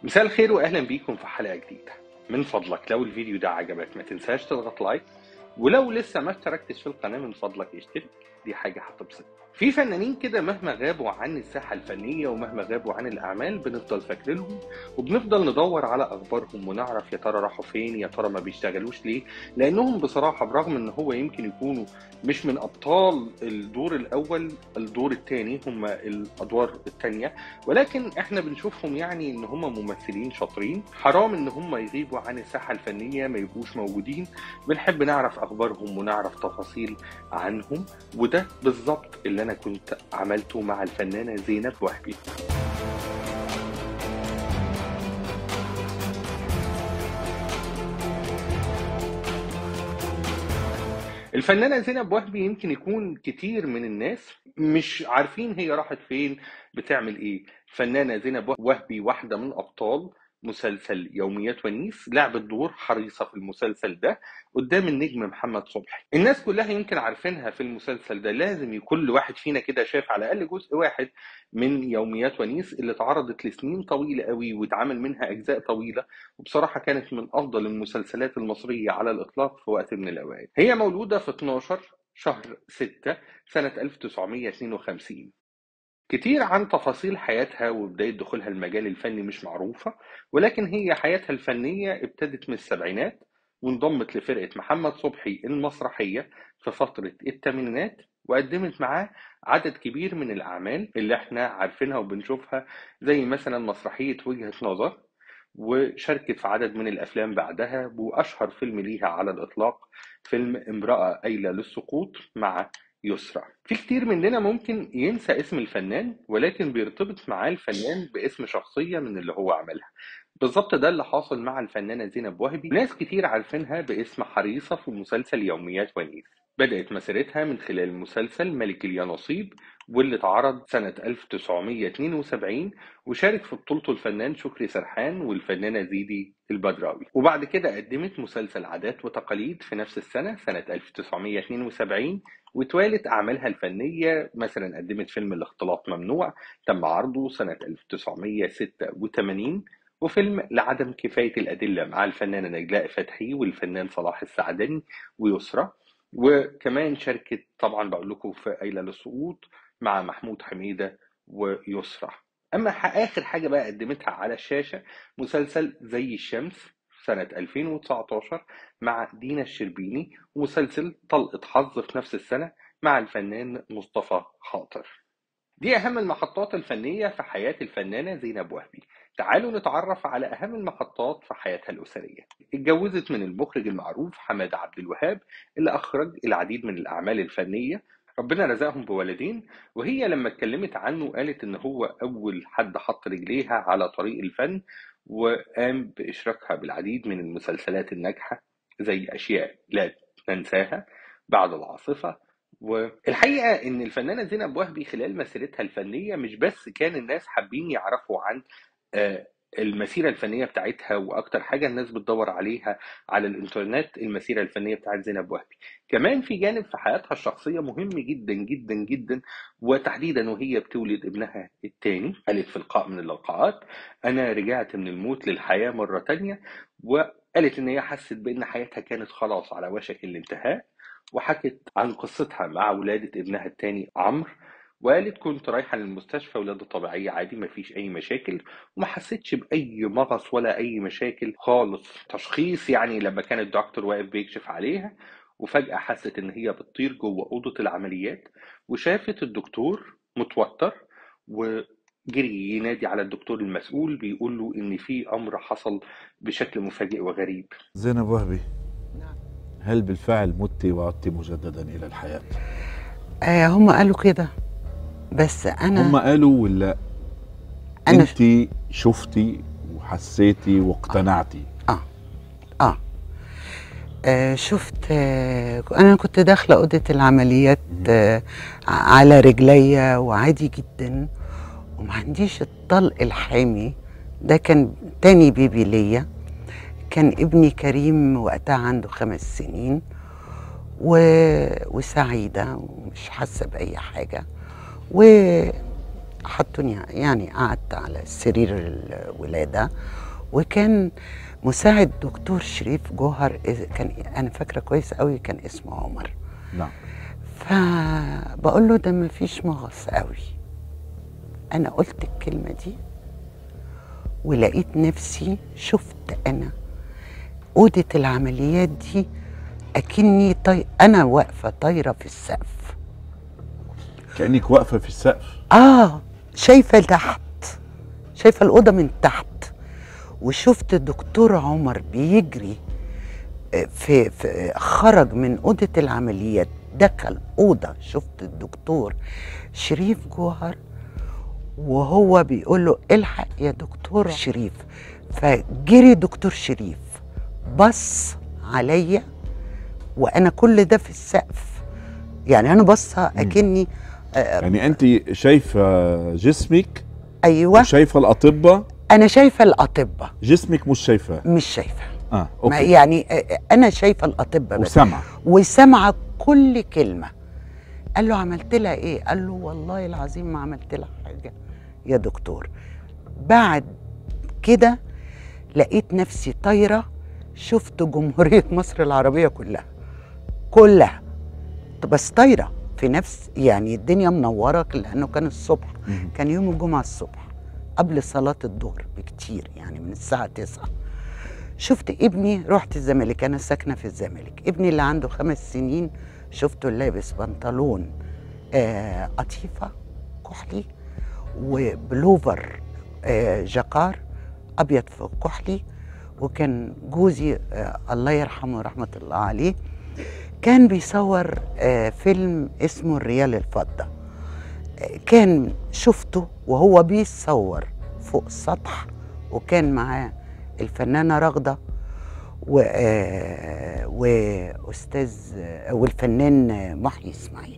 مساء الخير واهلا بيكم في حلقه جديده من فضلك لو الفيديو ده عجبك ما تنساش تضغط لايك ولو لسه ما اشتركتش في القناه من فضلك اشترك دي حاجه هتبسط في فنانين كده مهما غابوا عن الساحه الفنيه ومهما غابوا عن الاعمال بنفضل فاكرينهم وبنفضل ندور على اخبارهم ونعرف يا ترى راحوا فين يا ترى ما بيشتغلوش ليه لانهم بصراحه برغم ان هو يمكن يكونوا مش من ابطال الدور الاول الدور الثاني هم الادوار الثانيه ولكن احنا بنشوفهم يعني ان هم ممثلين شاطرين حرام ان هم يغيبوا عن الساحه الفنيه ما يبقوش موجودين بنحب نعرف اخبارهم ونعرف تفاصيل عنهم وده بالظبط اللي انا كنت عملته مع الفنانه زينب وهبي الفنانة زينب وهبي يمكن يكون كتير من الناس مش عارفين هي راحت فين بتعمل ايه فنانة زينب وهبي واحدة من أبطال مسلسل يوميات ونيس لعبت دور حريصة في المسلسل ده قدام النجم محمد صبحي الناس كلها يمكن عارفينها في المسلسل ده لازم كل واحد فينا كده شاف على الأقل جزء واحد من يوميات ونيس اللي اتعرضت لسنين طويلة قوي واتعمل منها أجزاء طويلة وبصراحة كانت من أفضل المسلسلات المصرية على الإطلاق في وقت من الأوقات هي مولودة في 12 شهر 6 سنة 1952 كتير عن تفاصيل حياتها وبداية دخولها المجال الفني مش معروفة ولكن هي حياتها الفنية ابتدت من السبعينات وانضمت لفرقة محمد صبحي المسرحية في فترة الثمانينات وقدمت معاه عدد كبير من الأعمال اللي احنا عارفينها وبنشوفها زي مثلا مسرحية وجهة نظر وشاركت في عدد من الأفلام بعدها وأشهر فيلم ليها على الإطلاق فيلم امرأة قايلة للسقوط مع يسرى في كتير مننا ممكن ينسى اسم الفنان ولكن بيرتبط معاه الفنان باسم شخصية من اللي هو عملها بالظبط ده اللي حاصل مع الفنانة زينب وهبي ناس كتير عارفينها باسم حريصة في مسلسل يوميات ونيس بدأت مسيرتها من خلال مسلسل ملك اليانصيب واللي اتعرض سنة 1972 وشارك في بطولته الفنان شكري سرحان والفنانة زيدي البدراوي وبعد كده قدمت مسلسل عادات وتقاليد في نفس السنة سنة 1972 وتوالت أعمالها الفنية مثلا قدمت فيلم الاختلاط ممنوع تم عرضه سنة 1986 وفيلم لعدم كفاية الأدلة مع الفنانة نجلاء فتحي والفنان صلاح السعدني ويسرى وكمان شاركت طبعا بقول لكم في قايلة للسقوط مع محمود حميدة ويسرى أما آخر حاجة بقى قدمتها على الشاشة مسلسل زي الشمس سنة 2019 مع دينا الشربيني ومسلسل طلقة حظ في نفس السنة مع الفنان مصطفى خاطر دي أهم المحطات الفنية في حياة الفنانة زينب وهبي تعالوا نتعرف على أهم المحطات في حياتها الأسرية اتجوزت من المخرج المعروف حماد عبد الوهاب اللي أخرج العديد من الأعمال الفنية ربنا رزقهم بولدين وهي لما اتكلمت عنه قالت ان هو اول حد حط رجليها على طريق الفن وقام باشراكها بالعديد من المسلسلات الناجحه زي اشياء لا ننساها بعد العاصفه والحقيقه ان الفنانه زينب وهبي خلال مسيرتها الفنيه مش بس كان الناس حابين يعرفوا عن المسيره الفنيه بتاعتها واكتر حاجه الناس بتدور عليها على الانترنت المسيره الفنيه بتاعت زينب وهبي كمان في جانب في حياتها الشخصيه مهم جدا جدا جدا وتحديدا وهي بتولد ابنها الثاني قالت في لقاء من اللقاءات انا رجعت من الموت للحياه مره تانية وقالت ان هي حست بان حياتها كانت خلاص على وشك الانتهاء وحكت عن قصتها مع ولاده ابنها الثاني عمرو وقالت كنت رايحة للمستشفى ولادة طبيعية عادي مفيش أي مشاكل وما حسيتش بأي مغص ولا أي مشاكل خالص تشخيص يعني لما كان الدكتور واقف بيكشف عليها وفجأة حست إن هي بتطير جوه أوضة العمليات وشافت الدكتور متوتر وجري ينادي على الدكتور المسؤول بيقول له إن في أمر حصل بشكل مفاجئ وغريب زينب وهبي هل بالفعل مت وعدت مجددا إلى الحياة؟ آه هم قالوا كده بس انا هم قالوا ولا أنا انت شفتي وحسيتي واقتنعتي آه. اه آه شفت آه انا كنت داخله اوضه العمليات آه على رجليا وعادي جدا وما عنديش الطلق الحامي ده كان تاني بيبي ليا كان ابني كريم وقتها عنده خمس سنين و... وسعيدة ومش حاسة بأي حاجة حطوني يعني قعدت على سرير الولاده وكان مساعد دكتور شريف جوهر إذ- كان انا فاكره كويس قوي كان اسمه عمر نعم فبقول له ده ما فيش مغص قوي انا قلت الكلمه دي ولقيت نفسي شفت انا اوضه العمليات دي اكني طي... انا واقفه طايره في السقف كانك واقفه في السقف اه شايفه تحت شايفه الاوضه من تحت وشفت الدكتور عمر بيجري آه، في, في خرج من اوضه العمليات دخل اوضه شفت الدكتور شريف جوهر وهو بيقول له الحق يا دكتور شريف فجري دكتور شريف بص عليا وانا كل ده في السقف يعني انا بصه اكني آه، يعني انت شايفه جسمك ايوه وشايفه الاطباء انا شايفه الاطباء جسمك مش شايفاه مش شايفه اه ما اوكي يعني آه، انا شايفه الاطباء بس وسمع وسامعه كل كلمه قال له عملت لها ايه قال له والله العظيم ما عملت لها حاجه يا دكتور بعد كده لقيت نفسي طايره شفت جمهوريه مصر العربيه كلها كلها بس طايره في نفس يعني الدنيا منوره لانه كان الصبح مهم. كان يوم الجمعه الصبح قبل صلاه الظهر بكتير يعني من الساعه 9 شفت ابني رحت الزمالك انا ساكنه في الزمالك ابني اللي عنده خمس سنين شفته لابس بنطلون آه قطيفه كحلي وبلوفر آه جاكار ابيض في كحلي وكان جوزي آه الله يرحمه ورحمه الله عليه كان بيصور آه فيلم اسمه الريال الفضه آه كان شفته وهو بيصور فوق السطح وكان معاه الفنانه رغده و آه، واستاذ آه، والفنان آه، محيي اسماعيل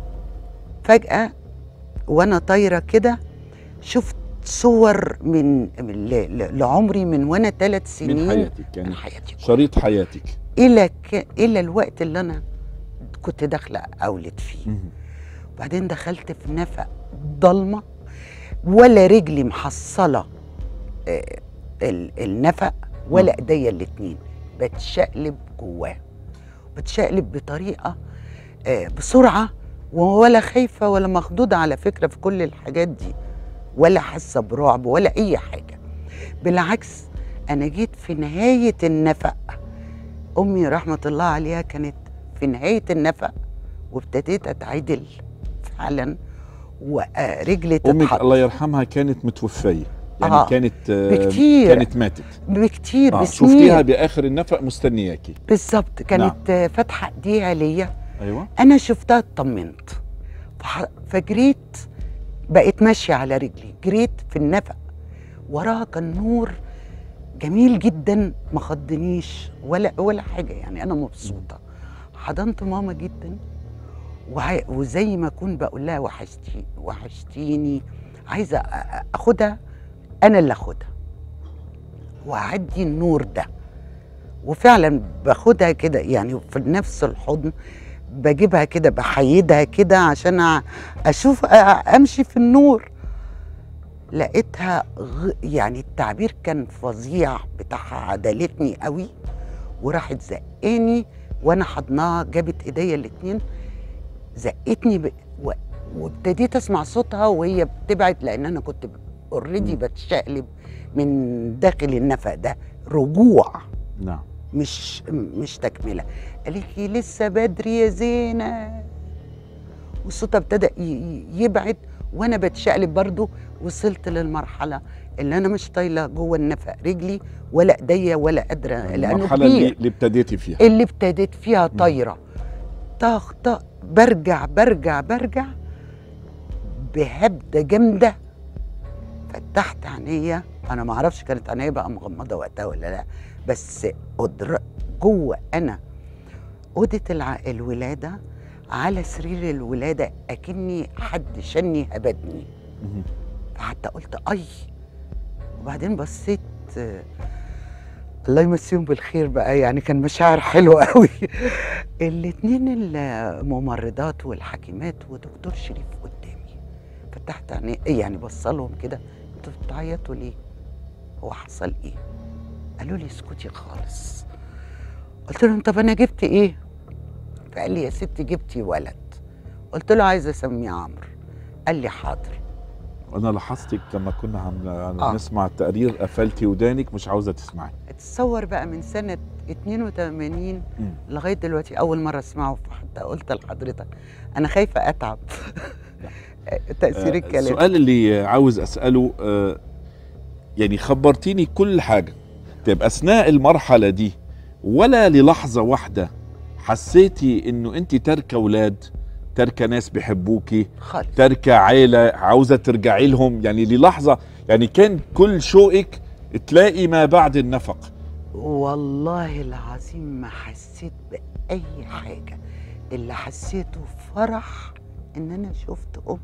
فجاه وانا طايره كده شفت صور من من- ل- ل- لعمري من وانا ثلاث سنين من حياتك من يعني حياتي شريط حياتك الى ك... الى الوقت اللي انا كنت داخله اولد فيه مهم. وبعدين دخلت في نفق ضلمه ولا رجلي محصله آه، ال- النفق ولا ايديا الاتنين بتشقلب جواه بتشقلب بطريقه آه، بسرعه ولا خايفه ولا مخضوضه على فكره في كل الحاجات دي ولا حاسه برعب ولا اي حاجه بالعكس انا جيت في نهايه النفق امي رحمه الله عليها كانت في نهايه النفق وابتديت اتعدل فعلا ورجلي امك تتحط الله يرحمها كانت متوفيه يعني آه. كانت آه، بكتير. كانت ماتت بكتير آه. بسنين شفتيها باخر النفق مستنياكي بالظبط كانت نعم. فاتحه ايديها ليا ايوه انا شفتها اطمنت فح- فجريت بقيت ماشيه على رجلي جريت في النفق وراها كان نور جميل جدا ما خضنيش ولا ولا حاجه يعني انا مبسوطه حضنت ماما جدا وع- وزي ما اكون بقول لها وحشتي وحشتيني عايزه أ- أ- اخدها انا اللي اخدها واعدي النور ده وفعلا باخدها كده يعني في نفس الحضن بجيبها كده بحيدها كده عشان أ- اشوف أ- امشي في النور لقيتها غ... يعني التعبير كان فظيع بتاعها عدلتني قوي وراحت زقاني وانا حضناها جابت ايديا الاتنين زقتني ب... و... وابتديت اسمع صوتها وهي بتبعد لان انا كنت اوريدي بتشقلب من داخل النفق ده رجوع نعم مش مش تكمله قالت لي لسه بدري يا زينه وصوتها ابتدى ي- ي- يبعد وانا بتشقلب برضو وصلت للمرحله اللي انا مش طايله جوه النفق رجلي ولا ايديا ولا قادره لانه المرحله اللي, كبير اللي ابتديتي فيها اللي ابتديت فيها طايره طخ طخ برجع برجع برجع بهبده جامده فتحت عينيا انا ما اعرفش كانت عينيا بقى مغمضه وقتها ولا لا بس أدر... جوه انا اوضه الع... الولاده على سرير الولاده اكني حد شني هبدني مهم. فحتى قلت اي وبعدين بصيت آه، الله يمسيهم بالخير بقى يعني كان مشاعر حلوه قوي الاتنين الممرضات والحكيمات ودكتور شريف قدامي فتحت عيني إيه يعني بصلهم كده انتوا بتعيطوا ليه هو حصل ايه قالوا لي اسكتي خالص قلت لهم طب انا جبت ايه فقال لي يا ستي جبتي ولد قلت له عايزه اسميه عمرو قال لي حاضر انا لاحظتك لما كنا عم عم آه. نسمع التقرير قفلتي ودانك مش عاوزه تسمعي اتصور بقى من سنه 82 مم. لغايه دلوقتي اول مره اسمعه حتى قلت لحضرتك انا خايفه اتعب تاثير آه، الكلام السؤال اللي عاوز اساله آه، يعني خبرتيني كل حاجه طيب اثناء المرحله دي ولا للحظه واحده حسيتي انه انت تركه اولاد تركه ناس بيحبوكي خالص تركه عيله عاوزه ترجعي لهم يعني للحظه يعني كان كل شوقك تلاقي ما بعد النفق والله العظيم ما حسيت بأي حاجة اللي حسيته فرح إن أنا شفت أمي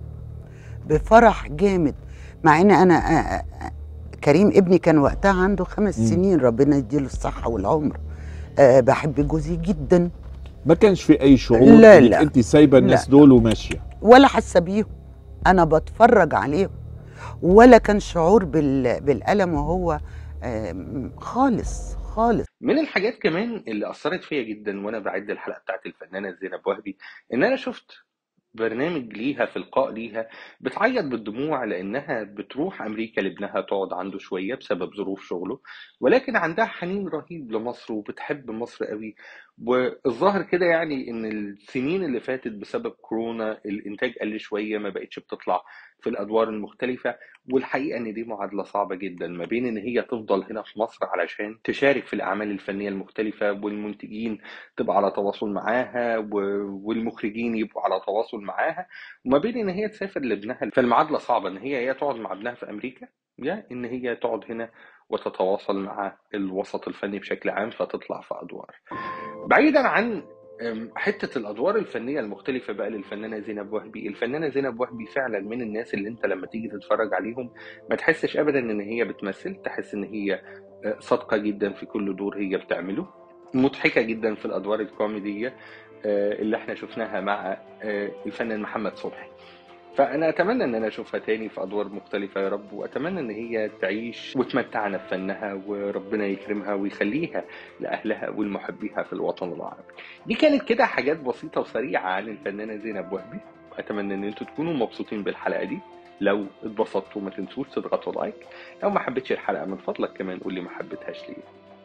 بفرح جامد مع إن أنا آه، آه، كريم ابني كان وقتها عنده خمس مم. سنين ربنا يديله الصحة والعمر أه بحب جوزي جدا ما كانش في اي شعور لا، إنك لا. انت سايبه الناس لا. دول وماشيه ولا حاسة بيهم أنا بتفرج عليهم ولا كان شعور بال... بالألم وهو آه، خالص خالص من الحاجات كمان اللي اثرت فيا جدا وانا بعد الحلقه بتاعت الفنانه زينب وهبي ان انا شفت برنامج ليها في لقاء ليها بتعيط بالدموع لانها بتروح امريكا لابنها تقعد عنده شويه بسبب ظروف شغله ولكن عندها حنين رهيب لمصر وبتحب مصر قوي والظاهر كده يعني ان السنين اللي فاتت بسبب كورونا الانتاج قل شويه ما بقتش بتطلع في الادوار المختلفه والحقيقه ان دي معادله صعبه جدا ما بين ان هي تفضل هنا في مصر علشان تشارك في الاعمال الفنيه المختلفه والمنتجين تبقى على تواصل معاها و- والمخرجين يبقوا على تواصل معاها وما بين ان هي تسافر لابنها فالمعادله صعبه ان هي يا تقعد مع ابنها في امريكا يا ان هي تقعد هنا وتتواصل مع الوسط الفني بشكل عام فتطلع في ادوار بعيدا عن أم، حته الادوار الفنيه المختلفه بقى للفنانه زينب وهبي الفنانه زينب وهبي فعلا من الناس اللي انت لما تيجي تتفرج عليهم ما تحسش ابدا ان هي بتمثل تحس ان هي آه، صادقه جدا في كل دور هي بتعمله مضحكه جدا في الادوار الكوميديه آه، اللي احنا شفناها مع آه، الفنان محمد صبحي فانا اتمنى ان انا اشوفها تاني في ادوار مختلفه يا رب واتمنى ان هي تعيش وتمتعنا بفنها وربنا يكرمها ويخليها لاهلها ولمحبيها في الوطن العربي دي كانت كده حاجات بسيطه وسريعه عن الفنانه زينب وهبي اتمنى ان انتوا تكونوا مبسوطين بالحلقه دي لو اتبسطتوا ما تنسوش تضغطوا لايك لو ما حبيتش الحلقه من فضلك كمان قول لي ما حبيتهاش ليه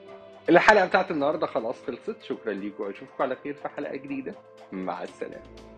الحلقه بتاعت النهارده خلاص خلصت شكرا ليكم واشوفكم على خير في حلقه جديده مع السلامه